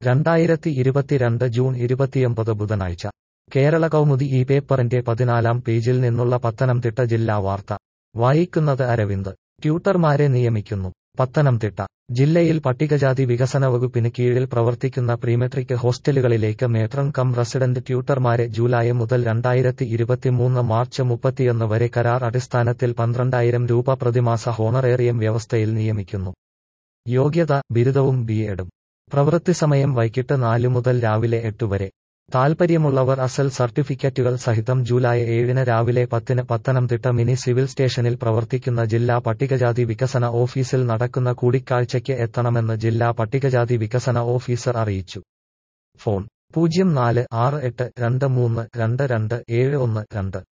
രണ്ടായിരത്തി ഇരുപത്തിരണ്ട് ജൂൺ ഇരുപത്തിയൊമ്പത് ബുധനാഴ്ച കേരള കൗമുദി ഈ പേപ്പറിന്റെ പതിനാലാം പേജിൽ നിന്നുള്ള പത്തനംതിട്ട ജില്ലാ വാർത്ത വായിക്കുന്നത് അരവിന്ദ് ട്യൂട്ടർമാരെ നിയമിക്കുന്നു പത്തനംതിട്ട ജില്ലയിൽ പട്ടികജാതി വികസന വകുപ്പിന് കീഴിൽ പ്രവർത്തിക്കുന്ന പ്രീമെട്രിക് ഹോസ്റ്റലുകളിലേക്ക് മേട്രൺ കം റെസിഡന്റ് ട്യൂട്ടർമാരെ ജൂലൈ മുതൽ രണ്ടായിരത്തി ഇരുപത്തിമൂന്ന് മാർച്ച് മുപ്പത്തിയൊന്ന് വരെ കരാർ അടിസ്ഥാനത്തിൽ പന്ത്രണ്ടായിരം രൂപ പ്രതിമാസ ഹോണറേറിയം വ്യവസ്ഥയിൽ നിയമിക്കുന്നു യോഗ്യത ബിരുദവും ബി എഡും പ്രവൃത്തി സമയം വൈകിട്ട് നാല് മുതൽ രാവിലെ എട്ട് വരെ താൽപ്പര്യമുള്ളവർ അസൽ സർട്ടിഫിക്കറ്റുകൾ സഹിതം ജൂലൈ ഏഴിന് രാവിലെ പത്തിന് പത്തനംതിട്ട മിനി സിവിൽ സ്റ്റേഷനിൽ പ്രവർത്തിക്കുന്ന ജില്ലാ പട്ടികജാതി വികസന ഓഫീസിൽ നടക്കുന്ന കൂടിക്കാഴ്ചയ്ക്ക് എത്തണമെന്ന് ജില്ലാ പട്ടികജാതി വികസന ഓഫീസർ അറിയിച്ചു ഫോൺ പൂജ്യം നാല് ആറ് എട്ട് രണ്ട് മൂന്ന് രണ്ട് രണ്ട് ഏഴ് ഒന്ന് രണ്ട്